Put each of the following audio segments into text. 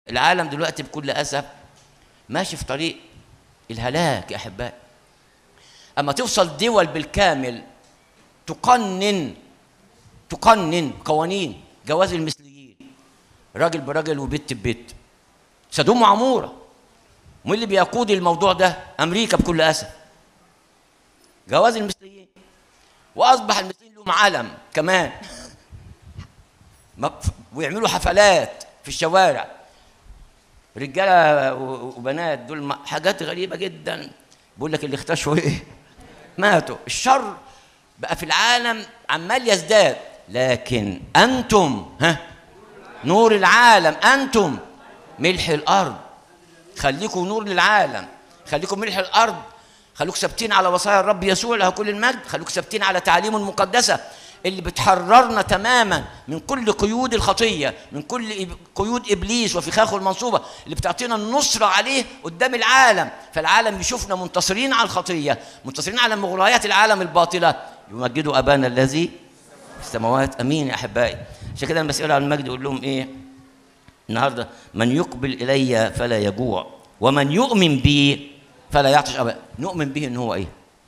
العالم دلوقتي بكل اسف ماشي في طريق الهلاك يا احبائي اما توصل دول بالكامل تقنن تقنن قوانين جواز المثليين راجل براجل وبت ببت سدوم وعموره مين اللي بيقود الموضوع ده امريكا بكل اسف جواز المثليين واصبح المثليين لهم علم كمان ما- ويعملوا حفلات في الشوارع رجاله و- وبنات دول م- حاجات غريبه جدا بيقول لك اللي اختشوا ايه ماتوا الشر بقى في العالم عمال يزداد لكن انتم ها نور العالم انتم ملح الارض خليكم نور للعالم خليكم ملح الارض خليكم ثابتين على وصايا الرب يسوع له كل المجد خليكم ثابتين على تعاليمه المقدسه اللي بتحررنا تماما من كل قيود الخطيه من كل إب- قيود ابليس وفخاخه المنصوبه اللي بتعطينا النصره عليه قدام العالم فالعالم يشوفنا منتصرين على الخطيه منتصرين على مغريات العالم الباطله يمجدوا ابانا الذي في السماوات امين يا احبائي عشان كده المسؤول عن المجد يقول لهم ايه النهارده من يقبل الي فلا يجوع ومن يؤمن بي فلا يعطش ابدا نؤمن به ان هو ايه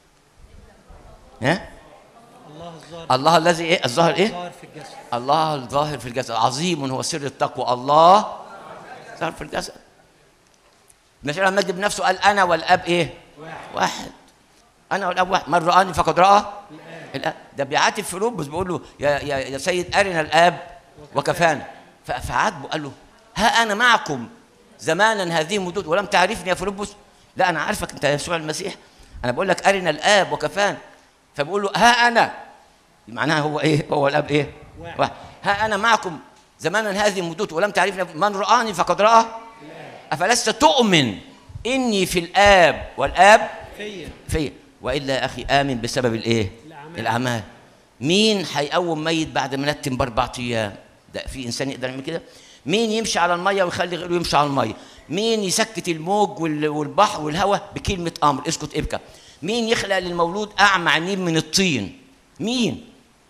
ها الله الظاهر الله الذي ايه الظاهر ايه الظاهر في الجسد الله الظاهر في الجسد عظيم هو سر التقوى الله ظاهر في الجسد المسيح المجد بنفسه قال انا والاب ايه واحد واحد انا والاب واحد من رآني فقد رأى الاب ده بيعاتب فيلبس بيقول له يا يا يا سيد ارنا الاب وكفانا ف- فعاتبه قال له ها انا معكم زمانا هذه مدود ولم تعرفني يا فيلبس لا انا عارفك انت يا يسوع المسيح انا بقول لك ارنا الاب وكفانا فبقول له ها انا معناها هو ايه هو الاب ايه واحد. واحد. ها انا معكم زمانا هذه مدود ولم تعرفني من رآني فقد رأى افلست تؤمن اني في الاب والاب فيا فيا والا يا اخي امن بسبب الايه الأعمال. الاعمال مين هيقوم ميت بعد ما نتم باربع ايام ده في انسان يقدر يعمل كده مين يمشي على الميه ويخلي غيره يمشي على الميه مين يسكت الموج وال- والبحر والهواء بكلمه امر اسكت ابكى مين يخلق للمولود اعمى عينين من الطين مين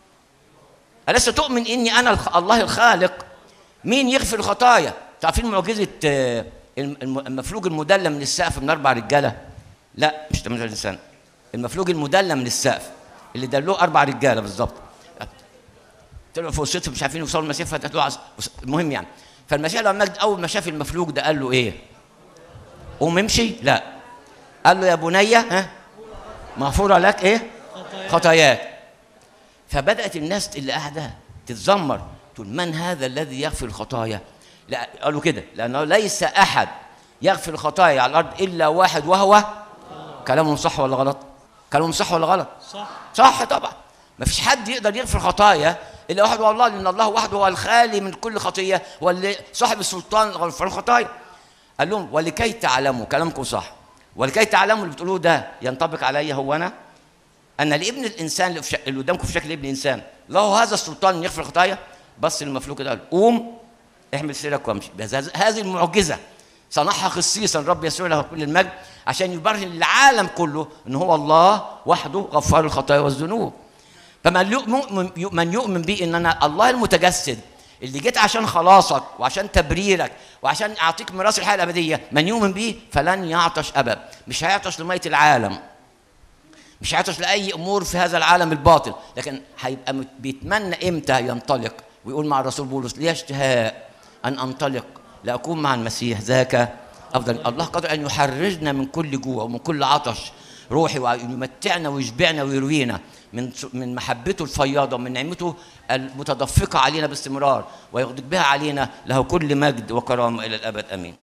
ألست تؤمن إني أنا الخ... الله الخالق مين يغفر الخطايا تعرفين معجزة آه، الم- الم- المفلوج المدلى من السقف من أربع رجالة لا مش 38 سنة المفلوج المدلى من السقف اللي دلوه أربع رجالة بالظبط طلعوا فوق السقف مش عارفين يوصلوا المسيح فتحوا عز... المهم يعني فالمسيح لما مجد أول ما شاف المفلوج ده قال له إيه؟ قوم امشي؟ لا قال له يا بني ها مغفورة لك إيه؟ خطايا خطاياك فبدات الناس اللي قاعده تتذمر تقول من هذا الذي يغفر الخطايا لا قالوا كده لانه ليس احد يغفر الخطايا على الارض الا واحد وهو كلامهم صح ولا غلط كلامهم صح ولا غلط صح صح طبعا ما فيش حد يقدر يغفر خطايا الا واحد هو الله لان الله وحده هو الخالي من كل خطيه هو اللي صاحب السلطان غفر الخطايا قال لهم ولكي تعلموا كلامكم صح ولكي تعلموا اللي بتقولوه ده ينطبق علي هو انا ان لابن الانسان اللي, في شك... اللي قدامكم في شكل ابن انسان له هذا السلطان ان يغفر الخطايا بص المفلوج كده قال قوم احمل سيرك وامشي بس هذ- هذه المعجزه صنعها خصيصا رب يسوع له كل المجد عشان يبرهن للعالم كله ان هو الله وحده غفار الخطايا والذنوب فمن يؤمن من يؤمن بي ان انا الله المتجسد اللي جيت عشان خلاصك وعشان تبريرك وعشان اعطيك ميراث الحياه الابديه من يؤمن بي فلن يعطش ابدا مش هيعطش لميه العالم مش هيعطش لاي امور في هذا العالم الباطل لكن هيبقى مت- بيتمنى امتى ينطلق ويقول مع الرسول بولس لي اشتهاء ان انطلق لاكون مع المسيح ذاك افضل الله قادر ان يحررنا من كل جوع ومن كل عطش روحي ويمتعنا ويشبعنا ويروينا من من محبته الفياضه ومن نعمته المتدفقه علينا باستمرار ويغدق بها علينا له كل مجد وكرامه الى الابد امين